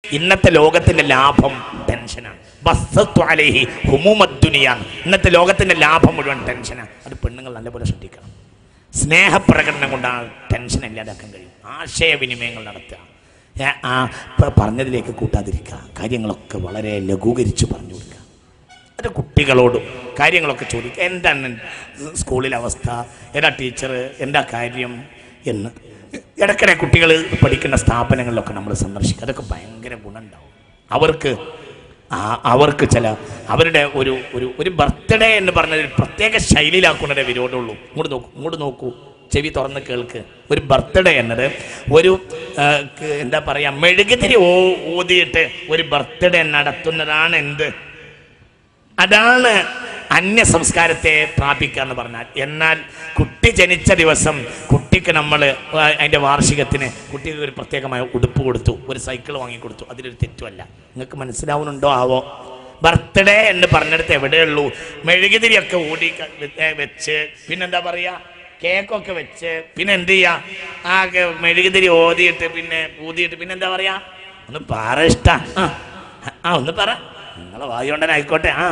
ഇന്നത്തെ ലോകത്തിന്റെ ലാഭം ടെൻഷനാണ് ബസ്സത്തു അലൈഹി ഹുമൂമദ്ദുനിയാണ് ഇന്നത്തെ ലോകത്തിന്റെ ലാഭം മുഴുവൻ ടെൻഷനാണ് അത് പെണ്ണുങ്ങൾ നല്ലപോലെ ശ്രദ്ധിക്കണം സ്നേഹപ്രകടനം കൊണ്ടാണ് ടെൻഷൻ ഇല്ലാതാക്കാൻ കഴിയും ആശയവിനിമയങ്ങൾ നടത്തുക ഏ, ആ പ- പറഞ്ഞതിലേക്ക് കൂട്ടാതിരിക്കുക കാര്യങ്ങളൊക്കെ വളരെ ലഘൂകരിച്ച് പറഞ്ഞു കൊടുക്കുക അത് കുട്ടികളോടും കാര്യങ്ങളൊക്കെ ചോദിക്കുക എന്താണ് സ്കൂളിലെ അവസ്ഥ ഏതാ ടീച്ചർ എന്താ കാര്യം എന്ന് ഇടയ്ക്കിടെ കുട്ടികൾ പഠിക്കുന്ന സ്ഥാപനങ്ങളിലൊക്കെ നമ്മൾ സന്ദർശിക്കുക അതൊക്കെ ഭയങ്കര ഗുണമുണ്ടാവും അവർക്ക് ആ അവർക്ക് ചില അവരുടെ ഒരു ഒരു ഒരു ബർത്ത്ഡേ എന്ന് പറഞ്ഞ ഒരു പ്രത്യേക ശൈലിയിലാക്കുന്നതേ വിരോധമുള്ളൂ ഇങ്ങോട്ട് നോക്കൂ ഇങ്ങോട്ട് നോക്കൂ ചെവി തുറന്ന് കേൾക്ക് ഒരു ബർത്ത്ഡേ എന്നത് ഒരു ആ, ക- എന്താ പറയുക മെഴുകുതിരി ഓ ഊതിയിട്ട് ഒരു ബർത്ത്ഡേ നടത്തുന്നതാണ് എന്ത് അതാണ് അന്യ സംസ്കാരത്തെ പ്രാപിക്കുക എന്ന് പറഞ്ഞാൽ എന്നാൽ കുട്ടി ജനിച്ച ദിവസം കുട്ടിക്ക് നമ്മൾ അതിൻ്റെ വാർഷികത്തിന് കുട്ടിക്ക് ഒരു പ്രത്യേകമായ ഉടുപ്പ് കൊടുത്തു ഒരു സൈക്കിൾ വാങ്ങിക്കൊടുത്തു അതിലൊരു തെറ്റുമല്ല നിങ്ങൾക്ക് മനസ്സിലാവുന്നുണ്ടോ ആവോ ബർത്ത്ഡേ എന്ന് പറഞ്ഞിടത്ത് എവിടെയുള്ളൂ മെഴുകുതിരിയൊക്കെ ഊടി ക- വെ- ഏ, വെച്ച് പിന്നെന്താ പറയുക കേക്കൊക്കെ വെച്ച് പിന്നെ എന്ത് ചെയ്യാ ആ ക- മെഴുകുതിരി ഓതിയിട്ട് പിന്നെ ഊതിയിട്ട് പിന്നെ എന്താ പറയാ ഒന്ന് പറ ഇഷ്ട ആ ഒന്ന് പറ നിങ്ങളെ വായുകൊണ്ടനായിക്കോട്ടെ ആ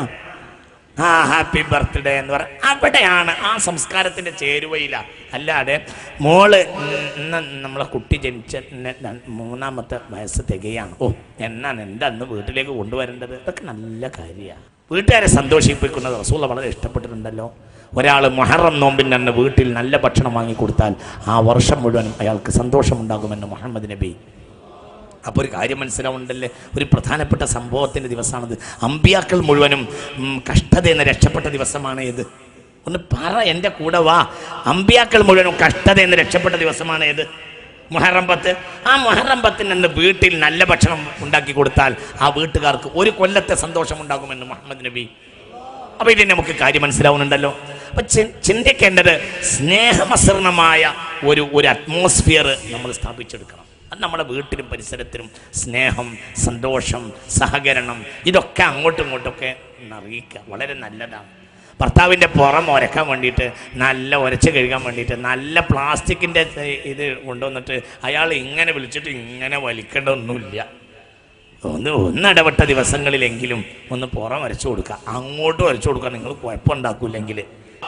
ആ ഹാപ്പി ബർത്ത്ഡേ എന്ന് പറ അവിടെയാണ് ആ സംസ്കാരത്തിന്റെ ചേരുവയില അല്ലാതെ മോള് ഇന്ന് നമ്മളെ കുട്ടി ജനിച്ച ന- ന- മൂന്നാമത്തെ വയസ്സ് തികയാണ് ഓ എന്നാണ് എൻ്റെ അന്ന് വീട്ടിലേക്ക് കൊണ്ടുവരേണ്ടത് ഇതൊക്കെ നല്ല കാര്യമാണ് വീട്ടുകാരെ സന്തോഷിപ്പിക്കുന്നത് റസൂല വളരെ ഇഷ്ടപ്പെട്ടിട്ടുണ്ടല്ലോ ഒരാൾ മൊഹറം നോമ്പിൻ്റെ അന്ന് വീട്ടിൽ നല്ല ഭക്ഷണം വാങ്ങിക്കൊടുത്താൽ ആ വർഷം മുഴുവനും അയാൾക്ക് സന്തോഷമുണ്ടാകുമെന്ന് മുഹമ്മദ് നബി അപ്പോൾ ഒരു കാര്യം മനസ്സിലാവുന്നുണ്ടല്ലേ ഒരു പ്രധാനപ്പെട്ട സംഭവത്തിൻ്റെ ദിവസമാണത് അമ്പിയാക്കൾ മുഴുവനും ഉം, കഷ്ടതയിൽ നിന്ന് രക്ഷപ്പെട്ട ദിവസമാണ് ഇത് ഒന്ന് പറ എൻ്റെ കൂടെ വാ അമ്പിയാക്കൾ മുഴുവനും കഷ്ടതയിൽ നിന്ന് രക്ഷപ്പെട്ട ദിവസമാണ് ഇത് മുഹറം പത്ത് ആ മുഹറം പത്തിന് അന്ന് വീട്ടിൽ നല്ല ഭക്ഷണം ഉണ്ടാക്കി കൊടുത്താൽ ആ വീട്ടുകാർക്ക് ഒരു കൊല്ലത്തെ സന്തോഷം ഉണ്ടാകുമെന്ന് മുഹമ്മദ് നബി അപ്പൊ ഇതിന് നമുക്ക് കാര്യം മനസ്സിലാവുന്നുണ്ടല്ലോ അപ്പൊ ചി- ചിന്തിക്കേണ്ടത് സ്നേഹമസൃണമായ ഒരു ഒരു അറ്റ്മോസ്ഫിയർ നമ്മൾ സ്ഥാപിച്ചെടുക്കണം അത് നമ്മുടെ വീട്ടിലും പരിസരത്തിലും സ്നേഹം സന്തോഷം സഹകരണം ഇതൊക്കെ അങ്ങോട്ടും ഇങ്ങോട്ടൊക്കെ അറിയിക്കുക വളരെ നല്ലതാണ് ഭർത്താവിൻ്റെ പുറം ഉരക്കാൻ വേണ്ടിയിട്ട് നല്ല ഉരച്ച് കഴുകാൻ വേണ്ടിയിട്ട് നല്ല പ്ലാസ്റ്റിക്കിൻ്റെ ഇത് കൊണ്ടുവന്നിട്ട് അയാൾ ഇങ്ങനെ വിളിച്ചിട്ട് ഇങ്ങനെ വലിക്കേണ്ട ഒന്നുമില്ല ഒന്ന് ഒന്നിടപെട്ട ദിവസങ്ങളിലെങ്കിലും ഒന്ന് പുറം വരച്ചു കൊടുക്കുക അങ്ങോട്ട് വരച്ചു കൊടുക്കുക നിങ്ങൾ കുഴപ്പമുണ്ടാക്കൂല്ലെങ്കിൽ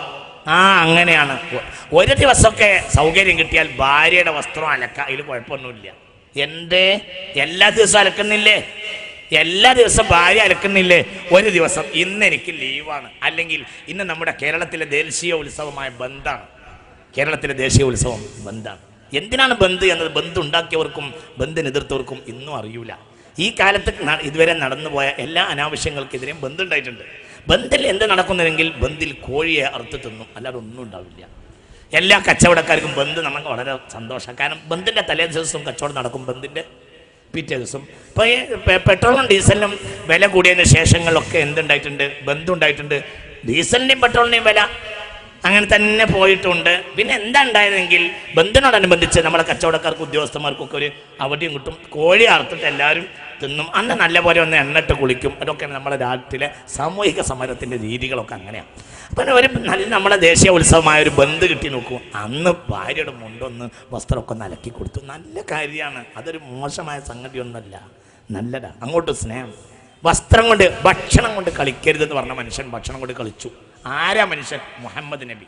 ആ അങ്ങനെയാണ് ഒ- ഒരു ദിവസമൊക്കെ സൗകര്യം കിട്ടിയാൽ ഭാര്യയുടെ വസ്ത്രം അലക്ക അതിൽ കുഴപ്പമൊന്നുമില്ല എന്തേ എല്ലാ ദിവസവും അലക്കുന്നില്ലേ എല്ലാ ദിവസവും ഭാര്യ അലക്കുന്നില്ലേ ഒരു ദിവസം ഇന്ന് എനിക്ക് ലീവാണ് അല്ലെങ്കിൽ ഇന്ന് നമ്മുടെ കേരളത്തിലെ ദേശീയ ഉത്സവമായ ബന്ദാണ് കേരളത്തിലെ ദേശീയ ഉത്സവം ബന്ദാണ് എന്തിനാണ് ബന്ദ് എന്നത് ബന്ദ് ഉണ്ടാക്കിയവർക്കും ബന്ദിന് എതിർത്തവർക്കും ഇന്നും അറിയൂല ഈ കാലത്ത് ന- ഇതുവരെ നടന്നുപോയ എല്ലാ അനാവശ്യങ്ങൾക്കെതിരെയും ബന്ദ് ഉണ്ടായിട്ടുണ്ട് ബന്ദിൽ എന്ത് നടക്കുന്നുവെങ്കിൽ ബന്ദിൽ കോഴിയെ അറുത്ത് തിന്നും അല്ലാതെ ഒന്നും ഉണ്ടാവില്ല എല്ലാ കച്ചവടക്കാർക്കും ബന്ദ് നമുക്ക് വളരെ സന്തോഷം കാരണം ബന്ദിൻ്റെ തലേ ദിവസം കച്ചവടം നടക്കും ബന്ദിൻ്റെ പിറ്റേ ദിവസം ഇപ്പോൾ ഈ പെ- പെട്രോളും ഡീസലിനും വില കൂടിയതിന് ശേഷങ്ങളിലൊക്കെ എന്തുണ്ടായിട്ടുണ്ട് ബന്ധുണ്ടായിട്ടുണ്ട് ഡീസലിൻ്റെയും പെട്രോളിൻ്റെയും വില അങ്ങനെ തന്നെ പോയിട്ടുണ്ട് പിന്നെ എന്താ ഉണ്ടായതെങ്കിൽ ബന്ധുനോടനുബന്ധിച്ച് നമ്മളെ കച്ചവടക്കാർക്ക് ഉദ്യോഗസ്ഥന്മാർക്കൊക്കെ ഒരു അവധിയും കിട്ടും കോഴി അറുത്തിട്ട് എല്ലാവരും തിന്നും അന്ന് നല്ലപോലെ ഒന്ന് എണ്ണിട്ട് കുളിക്കും അതൊക്കെ നമ്മുടെ നാട്ടിലെ സാമൂഹിക സമരത്തിൻ്റെ രീതികളൊക്കെ അങ്ങനെയാണ് അപ്പം ഒരു നല്ല നമ്മുടെ ദേശീയ ഉത്സവമായ ഒരു ബന്ധ് കിട്ടി നോക്കൂ അന്ന് ഭാര്യയുടെ മുണ്ടൊന്ന് വസ്ത്രമൊക്കെ ഒന്ന് അലക്കി കൊടുത്തു നല്ല കാര്യമാണ് അതൊരു മോശമായ സംഗതിയൊന്നുമല്ല നല്ലതാ അങ്ങോട്ട് സ്നേഹം വസ്ത്രം കൊണ്ട് ഭക്ഷണം കൊണ്ട് കളിക്കരുതെന്ന് പറഞ്ഞ മനുഷ്യൻ ഭക്ഷണം കൊണ്ട് കളിച്ചു ആരാ മനുഷ്യൻ മുഹമ്മദ് നബി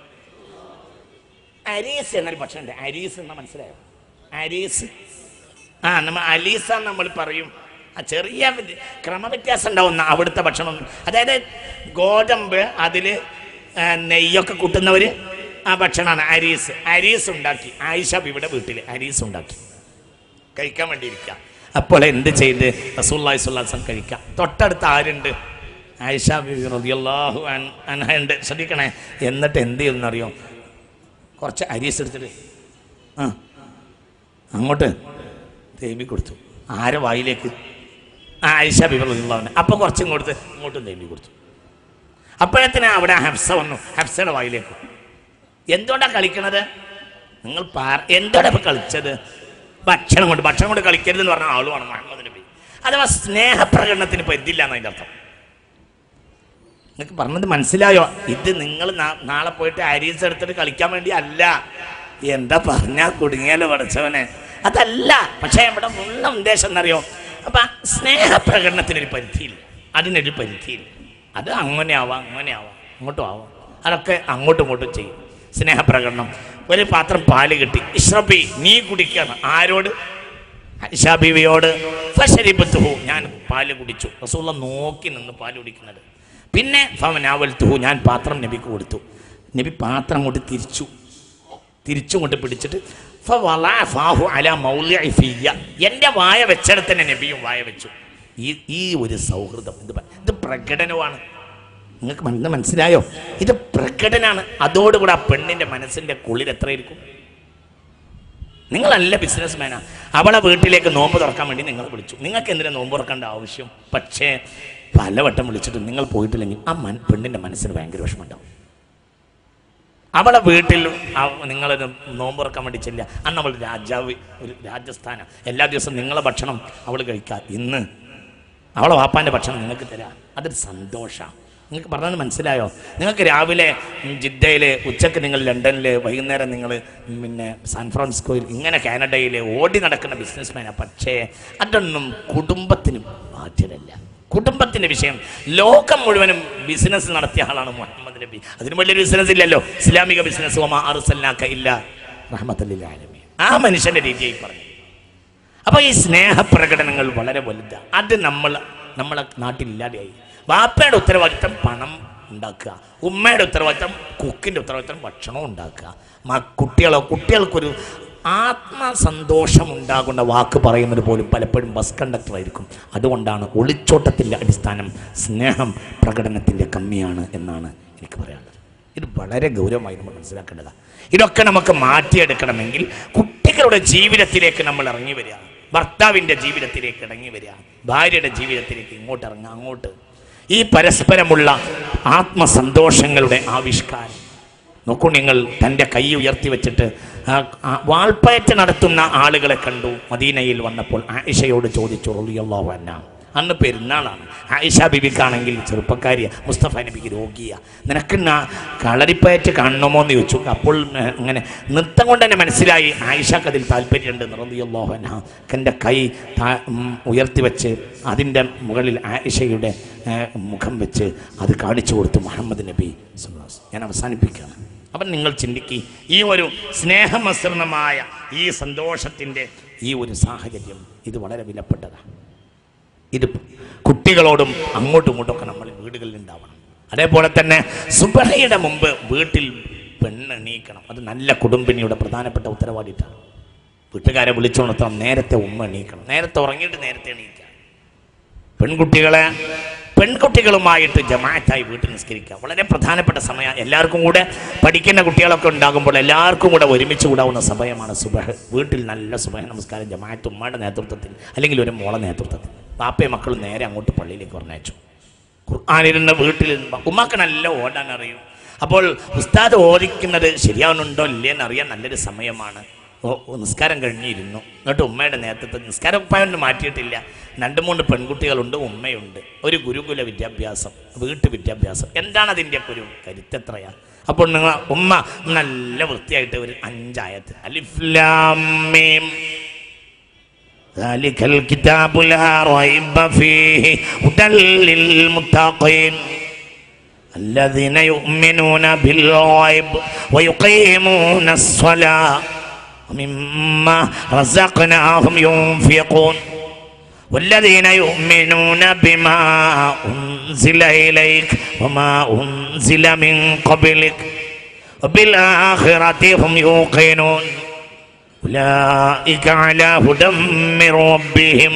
അരീസ് എന്നൊരു ഭക്ഷണം ഉണ്ട് അരീസ് എന്ന മനസ്സിലായോ അരീസ് ആ നമ്മൾ അലീസ എന്ന് നമ്മൾ പറയും ആ ചെറിയ വ്യത്യ- ക്രമവ്യത്യാസം ഉണ്ടാവുന്ന അവിടുത്തെ ഭക്ഷണം അതായത് ഗോതമ്പ് അതിൽ നെയ്യൊക്കെ കൂട്ടുന്നവർ ആ ഭക്ഷണമാണ് അരീസ് അരീസ് ഉണ്ടാക്കി ആയിഷ ഇവിടെ വീട്ടിൽ അരീസ് ഉണ്ടാക്കി കഴിക്കാൻ വേണ്ടി ഇരിക്കുക അപ്പോൾ എന്ത് ചെയ്ത് റസൂല്ലായി സുല്ലാസം കഴിക്കാം തൊട്ടടുത്ത് ആരുണ്ട് ആയിഷ ബിബി റളിയല്ലാഹു അൻ അൻഹ ഉണ്ട് ശ്രദ്ധിക്കണേ എന്നിട്ട് എന്ത് ചെയ്യുന്നറിയോ കുറച്ച് അരീസ് എടുത്തിട്ട് ആ അങ്ങോട്ട് തേമ്പി കൊടുത്തു ആരെ വായിലേക്ക് ആ ആയിഷ ബിബി റളിയല്ലാഹു അപ്പം കുറച്ചും കൊടുത്ത് ഇങ്ങോട്ടും തേമ്പി കൊടുത്തു അപ്പോഴത്തേന് അവിടെ ഹഫ്സ വന്നു ഹഫ്സയുടെ വായിലേക്ക് എന്തുകൊണ്ടാണ് കളിക്കണത് നിങ്ങൾ പാർ എന്താണ് ഇപ്പൊ കളിച്ചത് ഭക്ഷണം കൊണ്ട് ഭക്ഷണം കൊണ്ട് കളിക്കരുതെന്ന് പറഞ്ഞ ആളുമാണ് മുഹമ്മദ് നബി അഥവാ സ്നേഹപ്രകടനത്തിന് ഇപ്പൊ ഇതില്ല എന്നതിൻ്റെ അർത്ഥം നിങ്ങൾക്ക് പറഞ്ഞത് മനസ്സിലായോ ഇത് നിങ്ങൾ നാളെ പോയിട്ട് അരീസ് എടുത്തിട്ട് കളിക്കാൻ വേണ്ടി അല്ല എന്താ പറഞ്ഞാൽ കുടുങ്ങിയാലോ പഠിച്ചവനെ അതല്ല പക്ഷേ ഇവിടെ ഉള്ള ഉദ്ദേശം എന്നറിയോ അപ്പം സ്നേഹപ്രകടനത്തിനൊരു പരിധിയില്ല അതിനൊരു പരിധിയില്ല അത് അങ്ങനെ ആവാം അങ്ങനെ ആവാം അങ്ങോട്ടും ആവാം അതൊക്കെ അങ്ങോട്ടും ഇങ്ങോട്ടും ചെയ്യും സ്നേഹപ്രകടനം ഒരു പാത്രം പാല് കിട്ടി ഇഷ്റബി നീ കുടിക്കണം ആരോട് ഷാബിവിയോട് ഫശരിബത്തുഹു ഞാൻ പാല് കുടിച്ചു റസൂള്ള നോക്കി നിന്ന് പാല് കുടിക്കുന്നത് പിന്നെ ഫവനാവൽത്തുഹു ഞാൻ പാത്രം നബിക്ക് കൊടുത്തു നബി പാത്രം അങ്ങോട്ട് തിരിച്ചു തിരിച്ചുകൊണ്ട് പിടിച്ചിട്ട് ഫവളഅ ഫാഹു അലാ മൗളിഇ ഫിയ്യ. എൻ്റെ വായ വെച്ചിടത്ത് തന്നെ നബിയും വായ വെച്ചു ഈ ഈ ഒരു സൗഹൃദം ഇത് പ- ഇത് പ്രകടനമാണ് നിങ്ങൾക്ക് മന- മനസ്സിലായോ ഇത് പ്രകടനാണ് അതോടുകൂടെ ആ പെണ്ണിൻ്റെ മനസ്സിൻ്റെ കുളിർ എത്രയായിരിക്കും നിങ്ങൾ നല്ല ബിസിനസ് മാനാ അവളെ വീട്ടിലേക്ക് നോമ്പ് തുറക്കാൻ വേണ്ടി നിങ്ങൾ വിളിച്ചു നിങ്ങൾക്ക് എന്തിനാ നോമ്പ് തുറക്കേണ്ട ആവശ്യം പക്ഷേ പലവട്ടം വിളിച്ചിട്ട് നിങ്ങൾ പോയിട്ടില്ലെങ്കിൽ ആ മൻ പെണ്ണിൻ്റെ മനസ്സിന് ഭയങ്കര വിഷമമുണ്ടാവും അവളെ വീട്ടിൽ നിങ്ങൾ നോമ്പ് തുറക്കാൻ വേണ്ടി ചെല്ലുക അന്ന് അവൾ രാജാവ് ഒരു രാജസ്ഥാന എല്ലാ ദിവസവും നിങ്ങളെ ഭക്ഷണം അവൾ കഴിക്കാം ഇന്ന് അവളെ വാപ്പാൻ്റെ ഭക്ഷണം നിങ്ങൾക്ക് തരാം അതൊരു സന്തോഷമാണ് നിങ്ങൾക്ക് പറഞ്ഞത് മനസ്സിലായോ നിങ്ങൾക്ക് രാവിലെ ജിദ്ദയിൽ ഉച്ചക്ക് നിങ്ങൾ ലണ്ടനിൽ വൈകുന്നേരം നിങ്ങൾ പിന്നെ സാൻ ഫ്രാൻസിസ്കോയിൽ ഇങ്ങനെ കാനഡയിൽ ഓടി നടക്കുന്ന ബിസിനസ്മാനാണ് പക്ഷേ അതൊന്നും കുടുംബത്തിന് ബാധ്യതല്ല കുടുംബത്തിൻ്റെ വിഷയം ലോകം മുഴുവനും ബിസിനസ് നടത്തിയ ആളാണ് മുഹമ്മദ് നബി അതിന് വലിയൊരു ബിസിനസ് ഇല്ലല്ലോ ഇസ്ലാമിക ബിസിനസ് ഒമാ അറുസല്ലാക്ക ഇല്ല റഹ്മത്തല്ലിൽ ആലമീൻ ആ മനുഷ്യൻ്റെ രീതിയായി പറഞ്ഞു അപ്പോൾ ഈ സ്നേഹപ്രകടനങ്ങൾ വളരെ വലുതാണ് അത് നമ്മൾ നമ്മളെ നാട്ടിലില്ലാതെയായി വാപ്പയുടെ ഉത്തരവാദിത്തം പണം ഉണ്ടാക്കുക ഉമ്മയുടെ ഉത്തരവാദിത്തം കുക്കിൻ്റെ ഉത്തരവാദിത്തം ഭക്ഷണം ഉണ്ടാക്കുക മ കുട്ടികളോ കുട്ടികൾക്കൊരു ആത്മസന്തോഷം ഉണ്ടാകുന്ന വാക്ക് പറയുന്നത് പോലും പലപ്പോഴും ബസ് കണ്ടക്ടർ ആയിരിക്കും അതുകൊണ്ടാണ് ഒളിച്ചോട്ടത്തിൻ്റെ അടിസ്ഥാനം സ്നേഹം പ്രകടനത്തിൻ്റെ കമ്മിയാണ് എന്നാണ് എനിക്ക് പറയാനുള്ളത് ഇത് വളരെ ഗൗരവമായി നമ്മൾ മനസ്സിലാക്കേണ്ടതാണ് ഇതൊക്കെ നമുക്ക് മാറ്റിയെടുക്കണമെങ്കിൽ കുട്ടികളുടെ ജീവിതത്തിലേക്ക് നമ്മൾ ഇറങ്ങി വരിക ഭർത്താവിൻ്റെ ജീവിതത്തിലേക്ക് ഇറങ്ങി വരിക ഭാര്യയുടെ ജീവിതത്തിലേക്ക് ഇങ്ങോട്ട് ഇറങ്ങുക അങ്ങോട്ട് ഈ പരസ്പരമുള്ള ആത്മസന്തോഷങ്ങളുടെ ആവിഷ്കാരം നോക്കൂ നിങ്ങൾ തൻ്റെ കൈ ഉയർത്തി വെച്ചിട്ട് ആ, ആ, വാൾപ്പയറ്റ് നടത്തുന്ന ആളുകളെ കണ്ടു മദീനയിൽ വന്നപ്പോൾ ആയിഷയോട് ചോദിച്ചു റളിയല്ലാഹു അൻഹ അന്ന് പെരുന്നാളാണ് ആയിഷ ബിബിക്കാണെങ്കിൽ ചെറുപ്പക്കാരിയ മുസ്തഫ നബിക്ക് രോഗിയ നിനക്ക് നാ- കളരിപ്പയറ്റ് കാണണമോ എന്ന് ചോദിച്ചു അപ്പോൾ ഏ, ഇങ്ങനെ നൃത്തം കൊണ്ട് തന്നെ മനസ്സിലായി ആയിഷക്ക് അതിൽ താല്പര്യമുണ്ട് റളിയല്ലാഹു അൻഹ എൻ്റെ കൈ താ- ഉം, ഉയർത്തി വെച്ച് അതിൻ്റെ മുകളിൽ ആയിഷയുടെ ഏ, മുഖം വെച്ച് അത് കാണിച്ചു കൊടുത്തു മുഹമ്മദ് നബി സ്വല്ലല്ലാഹു അലൈഹി വസല്ലം. ഞാൻ അവസാനിപ്പിക്കുകയാണ് അപ്പം നിങ്ങൾ ചിന്തിക്കി ഈ ഒരു സ്നേഹമസൃണമായ ഈ സന്തോഷത്തിൻ്റെ ഈ ഒരു സാഹചര്യം ഇത് വളരെ വിലപ്പെട്ടതാണ് ഇത് കുട്ടികളോടും അങ്ങോട്ടും ഇങ്ങോട്ടും ഒക്കെ നമ്മൾ വീടുകളിൽ ഉണ്ടാവണം അതേപോലെ തന്നെ സുബഹയുടെ മുമ്പ് വീട്ടിൽ പെണ്ണ് എണീക്കണം അത് നല്ല കുടുംബിനിയുടെ പ്രധാനപ്പെട്ട ഉത്തരവാദിത്തമാണ് വീട്ടുകാരെ വിളിച്ചുണർത്തണം നേരത്തെ ഉമ്മ എണീക്കണം നേരത്തെ ഉറങ്ങിയിട്ട് നേരത്തെ എണീക്കുക പെൺകുട്ടികളെ പെൺകുട്ടികളുമായിട്ട് ജമാഅത്തായി വീട്ടിൽ നിസ്കരിക്കുക വളരെ പ്രധാനപ്പെട്ട സമയം എല്ലാവർക്കും കൂടെ പഠിക്കുന്ന കുട്ടികളൊക്കെ ഉണ്ടാകുമ്പോൾ എല്ലാവർക്കും കൂടെ ഒരുമിച്ച് കൂടാവുന്ന സമയമാണ് സുബഹ് വീട്ടിൽ നല്ല സുബഹ നമസ്കാരം ജമാഅത്ത് ഉമ്മയുടെ നേതൃത്വത്തിൽ അല്ലെങ്കിൽ ഒരു മോളെ നേതൃത്വത്തിൽ ബാപ്പയും മക്കളും നേരെ അങ്ങോട്ട് പള്ളിയിലേക്ക് പറഞ്ഞയച്ചു ഖുർആാനിരുന്ന വീട്ടിൽ ഉമ്മാക്ക് നല്ല ഓടാൻ അറിയും അപ്പോൾ ഉസ്താദ് ഓദിക്കുന്നത് ശരിയാവുന്നുണ്ടോ ഇല്ലേ എന്നറിയാൻ നല്ലൊരു സമയമാണ് ഓ ഓ, നിസ്കാരം കഴിഞ്ഞിരുന്നു എന്നിട്ട് ഉമ്മയുടെ നേതൃത്വത്തിൽ നിസ്കാരം ഉപ്പായൊന്ന് മാറ്റിയിട്ടില്ല രണ്ട് മൂന്ന് പെൺകുട്ടികളുണ്ട് ഉമ്മയുണ്ട് ഒരു ഗുരുകുല വിദ്യാഭ്യാസം വീട്ടു വിദ്യാഭ്യാസം എന്താണ് അതിൻ്റെയൊക്കെ ഒരു കരുത്തെത്രയാ അപ്പോൾ നിങ്ങൾ ഉമ്മ നല്ല വൃത്തിയായിട്ട് ഒരു അഞ്ചായത്ത് അലിഫ്ലാം മീം ذلك الكتاب لا ريب فيه هدى للمتقين الذين يؤمنون بالغيب ويقيمون الصلاة ومما رزقناهم ينفقون والذين يؤمنون بما أنزل إليك وما أنزل من قبلك وبالآخرة هم يوقنون أولئك على هدى من ربهم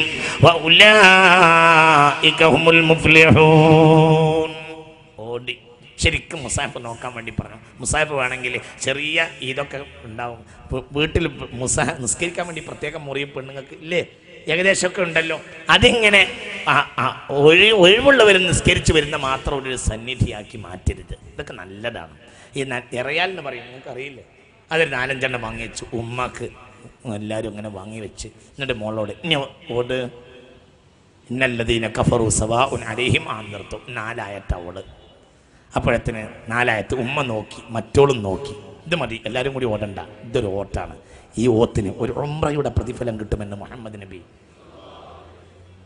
وأولئك هم المفلحون ഓടി ശരിക്കും മുസാഫ് നോക്കാൻ വേണ്ടി പറഞ്ഞു മുസാഫ് വേണമെങ്കിൽ ചെറിയ ഇതൊക്കെ ഉണ്ടാവും വീ- വീട്ടിൽ മുസാ നിസ്കരിക്കാൻ വേണ്ടി പ്രത്യേക മുറി പെണ്ണുങ്ങൾക്ക് ഇല്ലേ ഏകദേശമൊക്കെ ഉണ്ടല്ലോ അതിങ്ങനെ ആ- ആ ഒഴി ഒഴിവുള്ളവർ നിസ്കരിച്ച് വരുന്ന മാത്രം ഒരു സന്നിധിയാക്കി മാറ്റരുത് ഇതൊക്കെ നല്ലതാണ് ഈ ന- എറയാൽ എന്ന് പറയും നിങ്ങൾക്ക് അറിയില്ലേ അതൊരു നാലഞ്ചെണ്ണം വാങ്ങി വെച്ചു ഉമ്മക്ക് എല്ലാവരും അങ്ങനെ വാങ്ങി വെച്ച് എന്നിട്ട് മോളോട് ഇനി ഓട് ഇന്നല്ലതീന കഫറു സവാ ഉൻ അലേഹിം ആ നിർത്തും നാലായത്ത് അവള് അപ്പോഴത്തിന് നാലായത്ത് ഉമ്മ നോക്കി മറ്റോളും നോക്കി ഇത് മതി എല്ലാവരും കൂടി ഓടണ്ട ഇതൊരു ഓട്ടാണ് ഈ ഓത്തിന് ഒരു ഉംറയുടെ പ്രതിഫലം കിട്ടുമെന്ന് മുഹമ്മദ് നബി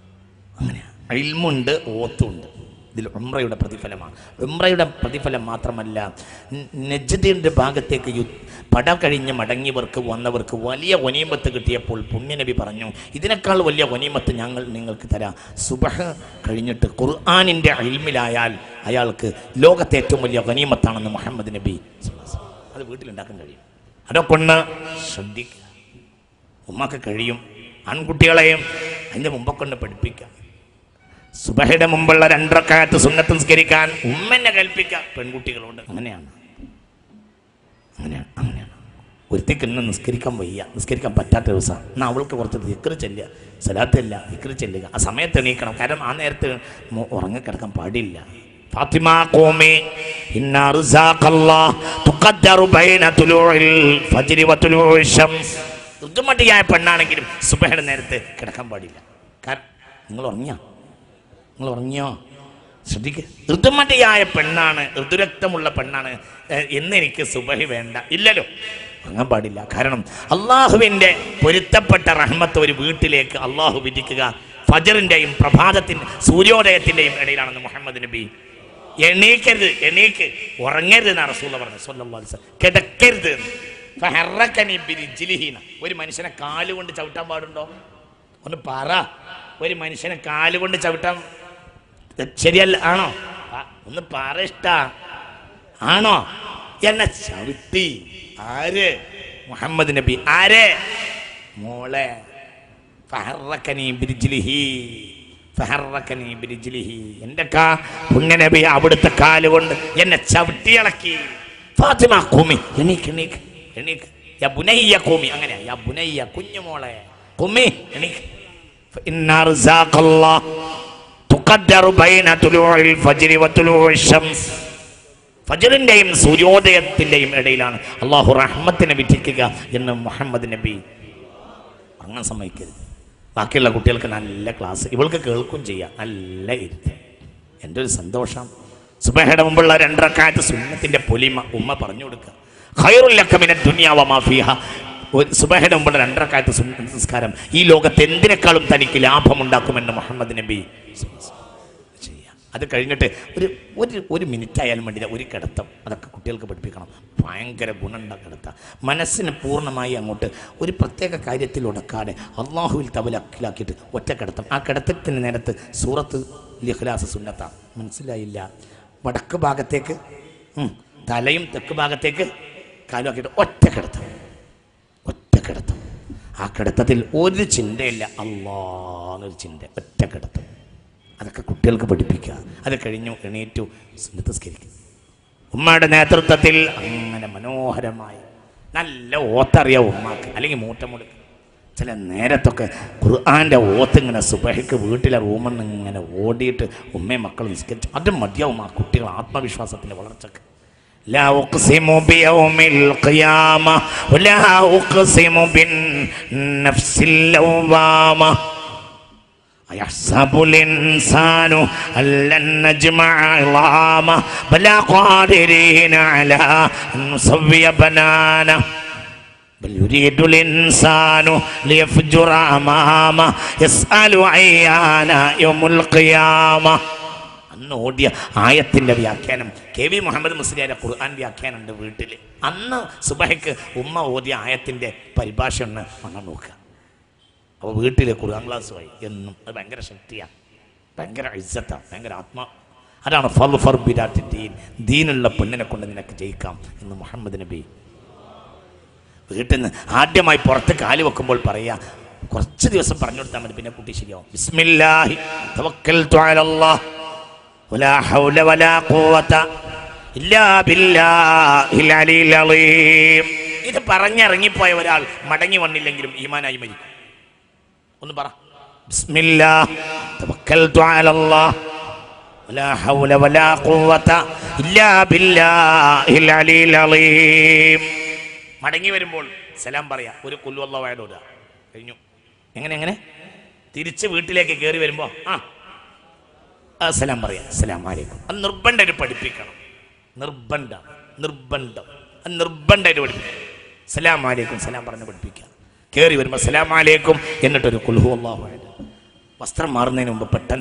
ഇൽമുണ്ട് ഓത്തുണ്ട് ഇതിൽ ഉംറയുടെ പ്രതിഫലമാണ് ഉംറയുടെ പ്രതിഫലം മാത്രമല്ല ന- നജ്ദിന്റെ ഭാഗത്തേക്ക് യു പട കഴിഞ്ഞ് മടങ്ങിയവർക്ക് വന്നവർക്ക് വലിയ ഒനീമത്ത് കിട്ടിയപ്പോൾ പുണ്യനബി പറഞ്ഞു ഇതിനേക്കാൾ വലിയ ഒനീമത്ത് ഞങ്ങൾ നിങ്ങൾക്ക് തരാം സുബഹ് കഴിഞ്ഞിട്ട് ഖുർആാനിൻ്റെ അയിൽമിലായാൽ അയാൾക്ക് ലോകത്തെ ഏറ്റവും വലിയ ഒനീമത്താണെന്ന് മുഹമ്മദ് നബി അത് വീട്ടിലുണ്ടാക്കാൻ കഴിയും അതൊക്കെ ഒന്ന് ശ്രദ്ധിക്കുക ഉമ്മക്ക് കഴിയും ആൺകുട്ടികളെയും അതിൻ്റെ മുമ്പൊക്കെ ഒന്ന് പഠിപ്പിക്കാം സുബഹയുടെ മുമ്പുള്ള രണ്ടരക്കാലത്ത് സുന്നത്ത് നിസ്കരിക്കാൻ ഉമ്മനെ കൽപ്പിക്കാം പെൺകുട്ടികളോട് അങ്ങനെയാണ് അങ്ങനെയാണ് അങ്ങനെയാണ് ഒരുത്തേക്ക് ഇന്ന് നിസ്കരിക്കാൻ വയ്യ നിസ്കരിക്കാൻ പറ്റാത്ത ദിവസം എന്നാൽ അവൾക്ക് കുറച്ച് ദിക്കറ് ചെല്ലുക സലാത്തില്ല ദിക്കറ് ചെല്ലുക ആ സമയത്ത് എണീക്കണം കാരണം ആ നേരത്ത് മോ- ഉറങ്ങിക്കിടക്കാൻ പാടില്ല ഫാത്തിമ കോമി ഇന്ന റിസാഖല്ലാഹ് തുഖദ്ദറു ബൈന തുലൂഇൽ ഫജ്രി വ തുലൂഇ ശംസ് ഋതുമതിയായ പെണ്ണാണെങ്കിലും സുബഹയുടെ നേരത്ത് കിടക്കാൻ പാടില്ല കാരണം നിങ്ങൾ ഉറങ്ങിയോ നിങ്ങൾ ഉറങ്ങിയോ ശ്രദ്ധിക്കുക ഋതുമതിയായ പെണ്ണാണ് ഋതുരക്തമുള്ള പെണ്ണാണ് ഏഹ്, എന്ന് എനിക്ക് സുബഹി വേണ്ട ഇല്ലല്ലോ ഉറങ്ങാൻ പാടില്ല കാരണം അള്ളാഹുവിൻ്റെ പൊരുത്തപ്പെട്ട റഹ്മത്ത് ഒരു വീട്ടിലേക്ക് അള്ളാഹു വിധിക്കുക ഫജറിൻ്റെയും പ്രഭാതത്തിൻ്റെ സൂര്യോദയത്തിൻ്റെയും ഇടയിലാണെന്ന് മുഹമ്മദ് നബി എണീക്കരുത് എണീക്ക് ഉറങ്ങരുത് എന്നാണ് റസൂല പറഞ്ഞത് സ്വല്ലല്ലാഹു അലൈഹി വസല്ലം. കിടക്കരുത് എന്ന്. ഫഹറക്കനി ബിരിജ്ലിഹീന. ഒരു മനുഷ്യനെ കാലുകൊണ്ട് ചവിട്ടാൻ പാടുണ്ടോ ഒന്ന് പറ ഒരു മനുഷ്യനെ കാലുകൊണ്ട് ചവിട്ടാൻ ശരിയല്ല ആണോ ആ, ഒന്ന് പറ ഇഷ്ട ആണോ എന്നെ ചവിട്ടി ആര് മുഹമ്മദ് നബി ആര് മോളെ ഫഹറക്കനി ബിരിജ്ലിഹി ഫഹറക്കനി ബിരിജ്ലിഹി എൻ്റെ കാ പുണ്യനബി അവിടുത്തെ കാലുകൊണ്ട് എന്നെ ചവിട്ടി ഇളക്കി ഫാത്തിമ കുമി എണീക്ക് എണീക്ക് എണീക്ക് യാ ബുനയ്യ കുമി അങ്ങനെയാ യാ ബുനയ്യ കുഞ്ഞുമോളെ കുമി എണീക്ക് ഇന്ന അർസാഖല്ലാഹ് തുഖദ്ദറു ബൈന തുലൂഇൽ ഫജ്രി വ തുലൂഇ ശംസ് ഫജറിൻ്റെയും സൂര്യോദയത്തിൻ്റെയും ഇടയിലാണ് അള്ളാഹു റഹ്മത്തിനെ വിധിക്കുക എന്ന് മുഹമ്മദ് നബി അങ്ങനെ സമ്മതിക്കരുത് ബാക്കിയുള്ള കുട്ടികൾക്ക് നല്ല ക്ലാസ് ഇവൾക്ക് കേൾക്കും ചെയ്യാം നല്ല ഇരുത്ത് എൻ്റെ ഒരു സന്തോഷം സുബഹയുടെ മുമ്പുള്ള രണ്ടരക്കാലത്ത് സുന്നത്തിൻ്റെ പൊലിമ ഉമ്മ പറഞ്ഞു കൊടുക്കുക ഖൈറുല്ലക്കമിനെ ദുനിയാവ മാഫിയ ഒരു സുബഹയുടെ മുമ്പുള്ള രണ്ടരക്കാലത്ത് സുന്നത്ത് നിസ്കാരം ഈ ലോകത്ത് എന്തിനേക്കാളും തനിക്ക് ലാഭമുണ്ടാക്കുമെന്ന് മുഹമ്മദ് നബി ചെയ്യാം അത് കഴിഞ്ഞിട്ട് ഒരു ഒരു ഒരു മിനിറ്റ് ആയാലും വേണ്ടില്ല ഒരു കിടത്തം അതൊക്കെ കുട്ടികൾക്ക് പഠിപ്പിക്കണം ഭയങ്കര ഗുണമുണ്ട കിടത്ത മനസ്സിന് പൂർണ്ണമായി അങ്ങോട്ട് ഒരു പ്രത്യേക കാര്യത്തിൽ ഉടക്കാതെ അള്ളാഹുവിൽ തവലക്കിലാക്കിയിട്ട് ഒറ്റ കിടത്തം ആ കിടത്തത്തിന് നേരത്ത് സൂറത്ത് ലിഖ്ലാസ് സുന്നത്താണ് മനസ്സിലായില്ല വടക്ക് ഭാഗത്തേക്ക് ഉം, തലയും തെക്ക് ഭാഗത്തേക്ക് കാലുമാക്കിയിട്ട് ഒറ്റ കിടത്തം ഒറ്റ കിടത്തം ആ കിടത്തത്തിൽ ഒരു ചിന്തയില്ല അള്ളാന്നൊരു ചിന്ത ഒറ്റ കിടത്തം അതൊക്കെ കുട്ടികൾക്ക് പഠിപ്പിക്കുക അത് കഴിഞ്ഞു എണീറ്റു സുന്നത്തസ്കരിക്കും ഉമ്മയുടെ നേതൃത്വത്തിൽ അങ്ങനെ മനോഹരമായി നല്ല ഓത്തറിയ ഉമ്മാക്ക് അല്ലെങ്കിൽ മൂട്ടമുടുക്ക് ചില നേരത്തൊക്കെ ഖുർആാൻ്റെ ഓത്ത് ഇങ്ങനെ സുബഹയ്ക്ക് വീട്ടിലെ റൂമിൽ നിന്ന് ഇങ്ങനെ ഓടിയിട്ട് ഉമ്മയും മക്കളും നിസ്കരിച്ചു അത് മതിയാവും ആ കുട്ടികൾ ആത്മവിശ്വാസത്തിൻ്റെ വളർച്ചക്ക് لا أقسم بيوم القيامة ولا أقسم بالنفس اللوامة أيحسب الإنسان أن لن نجمع عظامه بلا قادرين على أن نسوي بنانه بل يريد الإنسان ليفجر أمامه يسأل أيان يوم القيامة അന്ന് ഓടിയ ആയത്തിൻ്റെ വ്യാഖ്യാനം കെ വി മുഹമ്മദ് മുസ്ലിയാരെ ഖുർആൻ വ്യാഖ്യാനം ഉണ്ട് വീട്ടിൽ അന്ന് സുബഹയ്ക്ക് ഉമ്മ ഓതിയ ആയത്തിൻ്റെ പരിഭാഷ ഒന്ന് വണ്ണം നോക്കുക അപ്പോൾ വീട്ടിൽ ഖുർആൻ ക്ലാസ്സുമായി എന്നും അത് ഭയങ്കര ശക്തിയാണ് ഭയങ്കര ഇജ്ജത്താണ് ഭയങ്കര ആത്മ അതാണ് ഫൽ ഫർ ബിരാറ്റ് ദീൻ ദീനുള്ള പെണ്ണിനെ കൊണ്ട് നിനക്ക് ജയിക്കാം എന്ന് മുഹമ്മദ് നബി വീട്ടിൽ നിന്ന് ആദ്യമായി പുറത്ത് കാല് വെക്കുമ്പോൾ പറയാ കുറച്ച് ദിവസം പറഞ്ഞു കൊടുത്താൽ മതി പിന്നെ കുട്ടി ശരിയാവും ബിസ്മില്ലാഹി തവക്കൽതു അലല്ലാഹ് വലാ ഹൗല വലാ ഖുവത ഇല്ലാ ബില്ലാഹിൽ അലിയിൽ അലീം ഇത് പറഞ്ഞിറങ്ങിപ്പോയ ഒരാൾ മടങ്ങി വന്നില്ലെങ്കിലും ഈമാനായി മരിക്കും ഒന്ന് പറ ബിസ്മില്ലാഹ് തവക്കൽതു അലല്ലാഹ് ولا حول ولا قوة إلا بالله العلي العظيم മടങ്ങി വരുമ്പോൾ സലാം പറയാ ഒരു കുല്ലുവല്ല വായടോടുക കഴിഞ്ഞു എങ്ങനെ എങ്ങനെ തിരിച്ച് വീട്ടിലേക്ക് കയറി വരുമ്പോൾ ആ ആ, സലാം പറയാം സലാം ആലേക്കും അത് നിർബന്ധമായിട്ട് പഠിപ്പിക്കണം നിർബന്ധം നിർബന്ധം അത് നിർബന്ധമായിട്ട് പഠിപ്പിക്കണം സലാം ആലേക്കും സലാം പറഞ്ഞ് പഠിപ്പിക്കുക കയറി വരുമ്പോൾ സലാം ആലേക്കും എന്നിട്ടൊരു കുൽഹു അള്ളാഹു വസ്ത്രം മാറുന്നതിന് മുമ്പ് പെട്ടെന്ന്